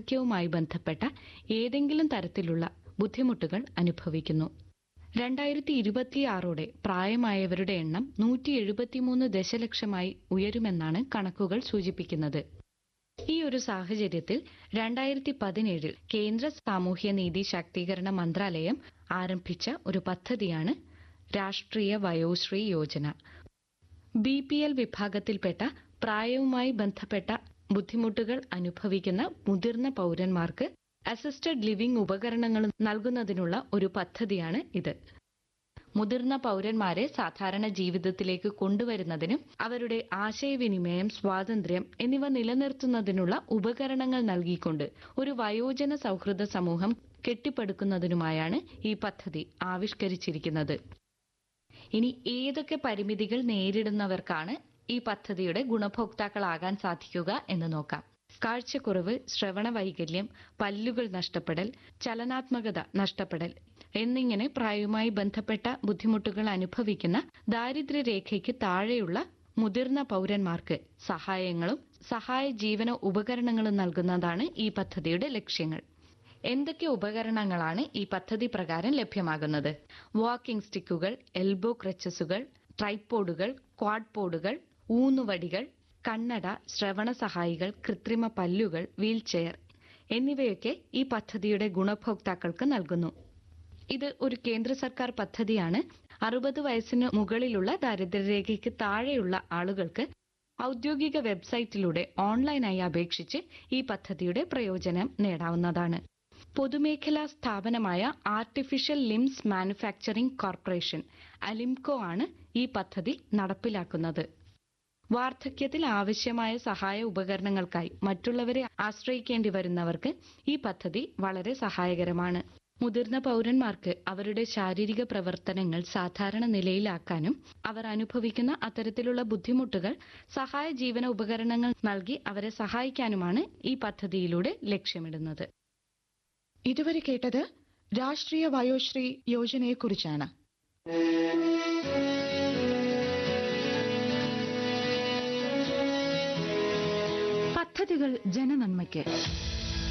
വാർദ്ധക്യവുമായി ബന്ധപ്പെട്ട ഏതെങ്കിലും തരത്തിലുള്ള ബുദ്ധിമുട്ടുകൾ അനുഭവിക്കുന്നു രണ്ടായിരത്തി ഇരുപത്തിയാറോടെ പ്രായമായവരുടെ എണ്ണം നൂറ്റി എഴുപത്തിമൂന്ന് ദശലക്ഷമായി ഉയരുമെന്നാണ് കണക്കുകൾ സൂചിപ്പിക്കുന്നത് ഈ ഒരു സാഹചര്യത്തിൽ രണ്ടായിരത്തി പതിനേഴിൽ കേന്ദ്ര സാമൂഹ്യനീതി ശാക്തീകരണ മന്ത്രാലയം ആരംഭിച്ച ഒരു പദ്ധതിയാണ് Rashtriya Vayoshri Yojana B P L വിഭാഗത്തിൽപ്പെട്ട പ്രായവുമായി ബന്ധപ്പെട്ട ബുദ്ധിമുട്ടുകൾ അനുഭവിക്കുന്ന മുതിർന്ന പൗരന്മാർക്ക് അസിസ്റ്റഡ് ലിവിംഗ് ഉപകരണങ്ങൾ നൽകുന്നതിനുള്ള ഒരു പദ്ധതിയാണ് ഇത് മുതിർന്ന പൗരന്മാരെ സാധാരണ ജീവിതത്തിലേക്ക് കൊണ്ടുവരുന്നതിനും അവരുടെ ആശയവിനിമയം സ്വാതന്ത്ര്യം എന്നിവ നിലനിർത്തുന്നതിനുള്ള ഉപകരണങ്ങൾ നൽകിക്കൊണ്ട് ഒരു വയോജന സൗഹൃദ സമൂഹം കെട്ടിപ്പടുക്കുന്നതിനുമായാണ് ഈ പദ്ധതി ആവിഷ്കരിച്ചിരിക്കുന്നത് ഇനി ഏതൊക്കെ പരിമിതികൾ നേരിടുന്നവർക്കാണ് ഈ പദ്ധതിയുടെ ഗുണഭോക്താക്കളാകാൻ സാധിക്കുക എന്ന് നോക്കാം കാഴ്ചക്കുറവ് ശ്രവണ വൈകല്യം പല്ലുകൾ നഷ്ടപ്പെടൽ ചലനാത്മകത നഷ്ടപ്പെടൽ എന്നിങ്ങനെ പ്രായവുമായി ബന്ധപ്പെട്ട ബുദ്ധിമുട്ടുകൾ അനുഭവിക്കുന്ന ദാരിദ്ര്യരേഖയ്ക്ക് താഴെയുള്ള മുതിർന്ന പൗരന്മാർക്ക് സഹായങ്ങളും സഹായ ജീവന ഉപകരണങ്ങളും നൽകുന്നതാണ് ഈ പദ്ധതിയുടെ ലക്ഷ്യങ്ങൾ എന്തൊക്കെ ഉപകരണങ്ങളാണ് ഈ പദ്ധതി പ്രകാരം ലഭ്യമാകുന്നത് വാക്കിംഗ് സ്റ്റിക്കുകൾ എൽബോ ക്രച്ചസുകൾ ട്രൈപ്പോഡുകൾ ക്വാഡ്പോഡുകൾ ഊന്നുവടികൾ കണ്ണട ശ്രവണ സഹായികൾ കൃത്രിമ പല്ലുകൾ വീൽചെയർ എന്നിവയൊക്കെ ഈ പദ്ധതിയുടെ ഗുണഭോക്താക്കൾക്ക് നൽകുന്നു ഇത് ഒരു കേന്ദ്ര സർക്കാർ പദ്ധതിയാണ് അറുപത് വയസ്സിന് മുകളിലുള്ള ദാരിദ്ര്യരേഖയ്ക്ക് താഴെയുള്ള ആളുകൾക്ക് ഔദ്യോഗിക വെബ്സൈറ്റിലൂടെ ഓൺലൈനായി അപേക്ഷിച്ച് ഈ പദ്ധതിയുടെ പ്രയോജനം നേടാവുന്നതാണ് പൊതുമേഖലാ സ്ഥാപനമായ artificial limbs manufacturing corporation ALIMCO ആണ് ഈ പദ്ധതി നടപ്പിലാക്കുന്നത് വാർദ്ധക്യത്തിൽ ആവശ്യമായ സഹായ ഉപകരണങ്ങൾക്കായി മറ്റുള്ളവരെ ആശ്രയിക്കേണ്ടി വരുന്നവർക്ക് ഈ പദ്ധതി വളരെ സഹായകരമാണ് മുതിർന്ന പൗരന്മാർക്ക് അവരുടെ ശാരീരിക പ്രവർത്തനങ്ങൾ സാധാരണ നിലയിലാക്കാനും അവർ അനുഭവിക്കുന്ന അത്തരത്തിലുള്ള ബുദ്ധിമുട്ടുകൾ സഹായ ജീവന ഉപകരണങ്ങൾ നൽകി അവരെ സഹായിക്കാനുമാണ് ഈ പദ്ധതിയിലൂടെ ലക്ഷ്യമിടുന്നത് ഇതുവരെ കേട്ടത് രാഷ്ട്രീയ വയോശ്രീ യോജനയെക്കുറിച്ചാണ് പദ്ധതികൾ ജനനന്മയ്ക്ക്